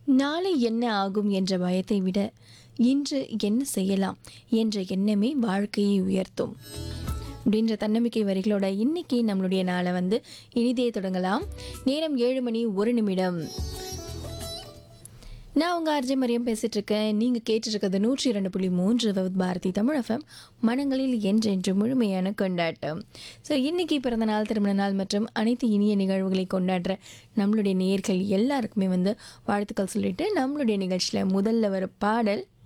நாளை என்ன ஆகும் என்ற பயத்தை விட இன்று என்ன செய்யலாம் என்ற எண்ணமே வாழ்க்கையை உயர்த்தும் அப்படின்ற தன்னம்பிக்கை வரிகளோட இன்னைக்கு நம்மளுடைய நாளை வந்து இனிதே தொடங்கலாம் நேரம் ஏழு மணி ஒரு நிமிடம் நான் உங்கள் அர்ஜி மரியம் பேசிட்டு இருக்கேன் நீங்கள் கேட்டுட்டு இருக்கிறது நூற்றி இரண்டு புள்ளி மூன்று வித் பாரதி தமிழ் எஃப்எம் மனங்களில் என்றென்று முழுமையான கொண்டாட்டம் ஸோ இன்னைக்கு பிறந்த நாள் திருமண நாள் மற்றும் அனைத்து இனிய நிகழ்வுகளை கொண்டாடுற நம்மளுடைய நேயர்கள் எல்லாருக்குமே வந்து வாழ்த்துக்கள் சொல்லிட்டு நம்மளுடைய நிகழ்ச்சியில் முதல்ல வர பாடல்